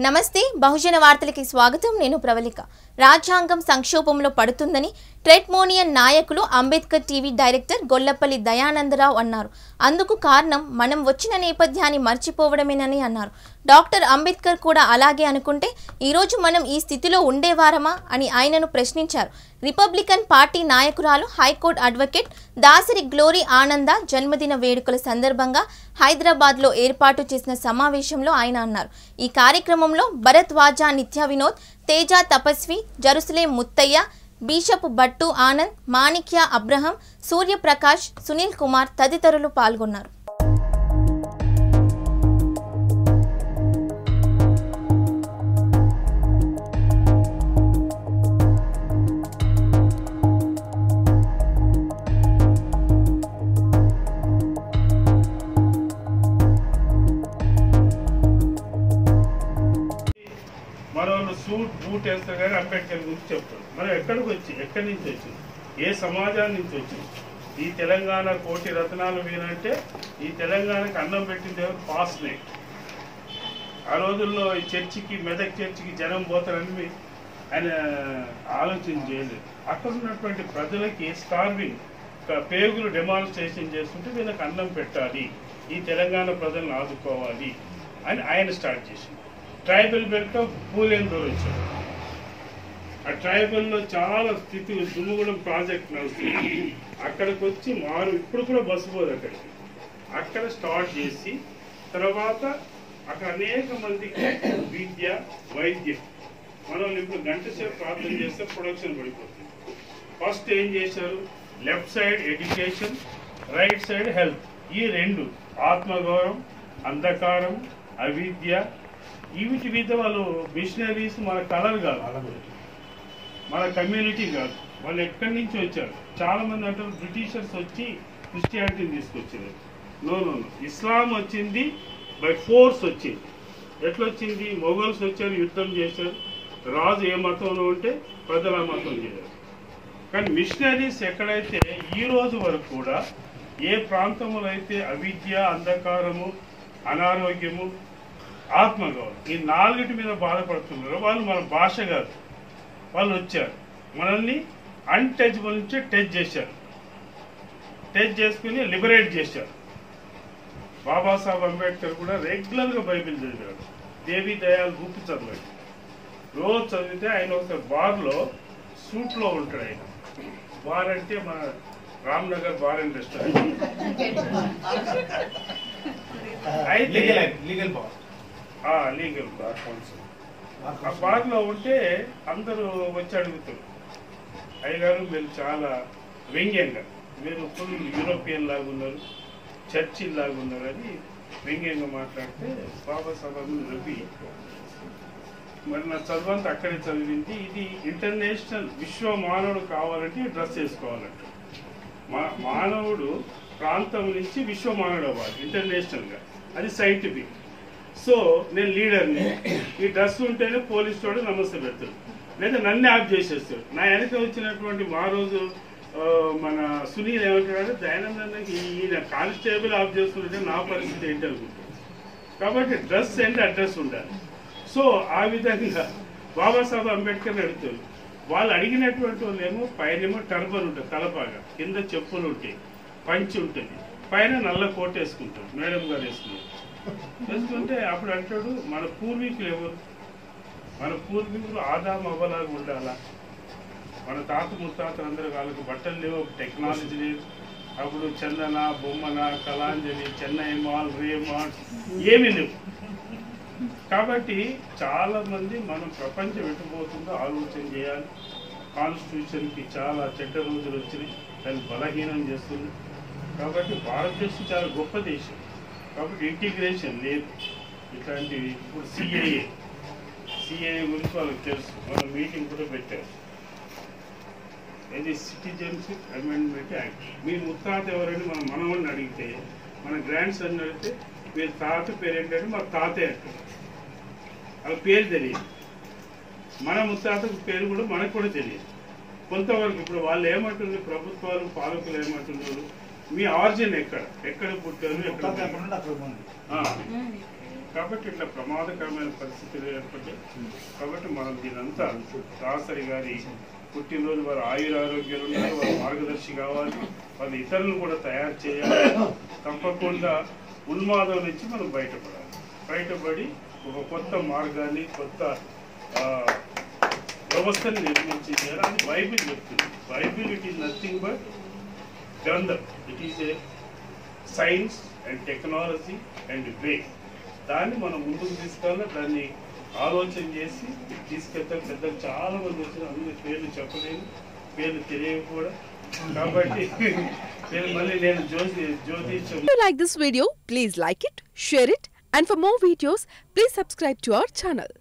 నమస్తే బహుజన వార్తలకి స్వాగతం నేను ప్రవళిక రాజ్యాంగం సంక్షోభంలో పడుతుందని ట్రెడ్మోనియన్ నాయకులు అంబేద్కర్ టీవీ డైరెక్టర్ గొల్లపల్లి దయానందరావు అన్నారు అందుకు కారణం మనం వచ్చిన నేపథ్యాన్ని మర్చిపోవడమేనని అన్నారు డాక్టర్ అంబేద్కర్ కూడా అలాగే అనుకుంటే ఈరోజు మనం ఈ స్థితిలో ఉండేవారమా అని ఆయనను ప్రశ్నించారు రిపబ్లికన్ పార్టీ నాయకురాలు హైకోర్టు అడ్వకేట్ దాసరి గ్లోరీ ఆనంద జన్మదిన వేడుకల సందర్భంగా హైదరాబాద్లో ఏర్పాటు చేసిన సమావేశంలో ఆయన అన్నారు ఈ కార్యక్రమంలో భరత్ వాజా నిత్య Vinod Teja Tapasvi Jerusalem Muttaiah bishop Bhattu Anand Manikya Abraham Suryaprakash Sunil Kumar తదితరులు పాల్గొన్నారు మనోళ్ళు సూట్ బూట్ వేస్తారు కానీ అంబేద్కర్ గురించి చెప్తారు మనం ఎక్కడికి వచ్చి ఎక్కడి నుంచి వచ్చి ఏ సమాజాన్ని నుంచి వచ్చి ఈ తెలంగాణ కోటి రత్నాలు మీరంటే ఈ తెలంగాణకి అన్నం పెట్టింది ఎవరు పాస్నే ఆ రోజుల్లో ఈ చర్చికి మెదక్ చర్చికి జనం పోతారని మీ- ఆయన ఆలోచన చేయలేదు అక్కడ ఉన్నటువంటి ప్రజలకి స్టార్వింగ్ పేగులు డెమాన్స్ట్రేషన్ చేస్తుంటే వీళ్ళకి అన్నం పెట్టాలి ఈ తెలంగాణ ప్రజలను ఆదుకోవాలి అని ఆయన స్టార్ట్ చేసింది ట్రైబల్ బెల్ట్ పూలేందూరు వచ్చాడు ఆ ట్రైబల్లో చాలా స్థితి దుమ్ముగూడెం ప్రాజెక్ట్ నడుస్తుంది అక్కడికి వచ్చి మారు ఇప్పుడు కూడా బస్సు పోదు అక్కడికి అక్కడ స్టార్ట్ చేసి తర్వాత అక్కడ అనేక మందికి విద్య వైద్యం మనం ఇప్పుడు గంట సేపు ప్రార్థన చేస్తే ప్రొడక్షన్ పడిపోతుంది ఫస్ట్ ఏం చేశారు left side education right side health ఈ రెండు ఆత్మగౌరవం అంధకారం అవిద్య వీటి మీద వాళ్ళు మిషనరీస్ మన కలర్ కాదు మన కమ్యూనిటీ కాదు వాళ్ళు ఎక్కడి నుంచి వచ్చారు చాలా మంది అంటారు బ్రిటిషర్స్ వచ్చి క్రిస్టియానిటీని తీసుకొచ్చారు నో నో నో ఇస్లాం వచ్చింది బై ఫోర్స్ వచ్చింది ఎట్లా వచ్చింది మొఘల్స్ వచ్చారు యుద్ధం చేశారు రాజు ఏ మతంలో ఉంటే ప్రజలు ఆ మతం చేశారు కానీ మిషనరీస్ ఎక్కడైతే ఈ రోజు వరకు కూడా ఏ ప్రాంతంలో అయితే అవిద్య అంధకారము అనారోగ్యము ఆత్మగౌరవం ఈ నాలుగిటి మీద బాధపడుతున్నారో వాళ్ళు మన భాష కాదు వాళ్ళు వచ్చారు మనల్ని అన్టచబుల్ నుంచి టచ్ చేశారు టచ్ చేసుకుని లిబరేట్ చేశారు బాబాసాహెబ్ అంబేద్కర్ కూడా రెగ్యులర్గా బైబిల్ చదివాడు దేవి దయాలు గుప్పి చదివాడు రోజు చదివితే ఆయన ఒక బార్లో సూట్లో ఉంటాడు ఆయన బార్ అంటే మన రామ్నగర్ బార్ అండ్ రెస్టారెంట్ అయితే లీగల్ లీగల్ బాస్ ఆ, లీగల్ బార్ కౌన్సిల్ ఆ బార్లో ఉంటే అందరూ వచ్చి అడుగుతారు అయ్యగారు మీరు చాలా వ్యంగ్యంగా మీరు ఫుల్ యూరోపియన్ లాగా ఉన్నారు చర్చిల్ లాగా ఉన్నారు అని వ్యంగ్యంగా మాట్లాడితే బాబాసాహెబ్ రవి మరి నా చదువంతా అక్కడే చదివింది ఇది ఇంటర్నేషనల్ విశ్వ మానవుడు కావాలంటే ఈ డ్రెస్ వేసుకోవాలంట మా మానవుడు ప్రాంతం నుంచి విశ్వ మానవుడు అవ్వాలి ఇంటర్నేషనల్గా అది సైంటిఫిక్ సో నేను లీడర్ని ఈ డ్రెస్ ఉంటేనే పోలీస్ వాడు నమస్తే పెడతాడు లేదా నన్ను ఆఫ్ చేసేస్తాడు నా వెనక వచ్చినటువంటి మా రోజు ఆ, మన సునీల్ ఏమంటాడు దయానందకి ఈయన కానిస్టేబుల్ ఆఫ్ చేస్తుంటే నా పరిస్థితి ఏంటి అనుకుంటాడు కాబట్టి డ్రెస్ అంటే అడ్రస్ ఉండాలి సో ఆ విధంగా బాబాసాహెబ్ అంబేద్కర్ అడుగుతారు వాళ్ళు అడిగినటువంటి వాళ్ళు ఏమో పైనేమో టర్బన్ ఉంటుంది తలపాగా కింద చెప్పులు ఉంటాయి పంచి ఉంటుంది పైన నల్ల కోట్ వేసుకుంటారు మేడం గారు వేసుకున్నారు వేసుకుంటే అప్పుడు అంటాడు మన పూర్వీకులు ఎవరు మన పూర్వీకులు ఆదాం అవ్వలాగా ఉండాలా మన తాత ముత్తాతలు అందరూ వాళ్ళకి బట్టలు లేవు టెక్నాలజీ లేదు అప్పుడు చందన బొమ్మన కళాంజలి చెన్నై మాల్ రే మాల్ ఏమీ లేవు కాబట్టి చాలా మంది మనం ప్రపంచం ఎటుపోతుందో ఆలోచన చేయాలి కాన్స్టిట్యూషన్కి చాలా చెడ్డ రోజులు వచ్చినాయి దాన్ని బలహీనం చేస్తుంది కాబట్టి భారతదేశం చాలా గొప్ప దేశం కాబట్టి ఇంటిగ్రేషన్ లేదు ఇట్లాంటి ఇప్పుడు సిఏఏ సిఏఏ గురించి వాళ్ళకి తెలుసు మనం మీటింగ్ కూడా పెట్టారు ఇది సిటిజన్షిప్ అమెండ్మెంట్ యాక్ట్ మీ ముత్తాత ఎవరని మన మనవాడిని అడిగితే మన గ్రాండ్ సన్ అడిగితే మీరు తాత పేరు ఏంటంటే మా తాతే అంటారు వాళ్ళ పేరు తెలియదు మన ముత్తాతకు పేరు కూడా మనకు కూడా తెలియదు కొంతవరకు ఇప్పుడు వాళ్ళు ఏమంటున్నారు ప్రభుత్వాలు పాలకులు ఏమంటున్నారు మీ ఆరిజిన్ ఎక్కడ ఎక్కడ పుట్టారు ఎక్కడ పెరిగారు? అక్కడ ఉంది ఆ. కాబట్టి ఇట్లా ప్రమాదకరమైన పరిస్థితులు ఏర్పడ్డాయి కాబట్టి మనం దీనంతా దాసరి గారి పుట్టినరోజు వారు ఆయుర ఆరోగ్యాలు ఉండాలి వారు మార్గదర్శి కావాలి వాళ్ళు ఇతరులను కూడా తయారు చేయాలి తప్పకుండా ఉన్మాదం నుంచి మనం బయటపడాలి బయటపడి ఒక కొత్త మార్గాన్ని కొత్త ఆ, వ్యవస్థని నిర్మించి చేయాలని బైబిల్ చెప్తుంది Bible it is nothing but గ్రంథం it is a science and technology and way దాన్ని మనం ముందుకు తీసుకెళ్ళాలి దాన్ని ఆలోచన చేసి తీసుకెళ్తాం పెద్దలు చాలా మంది వచ్చిన అందరి పేర్లు చెప్పలేను పేర్లు తెలియవు కూడా కాబట్టి నేను మళ్ళీ నేను జ్యోతి జ్యోతిషం If you like this video, please like it, share it, and for more videos, please subscribe to our channel.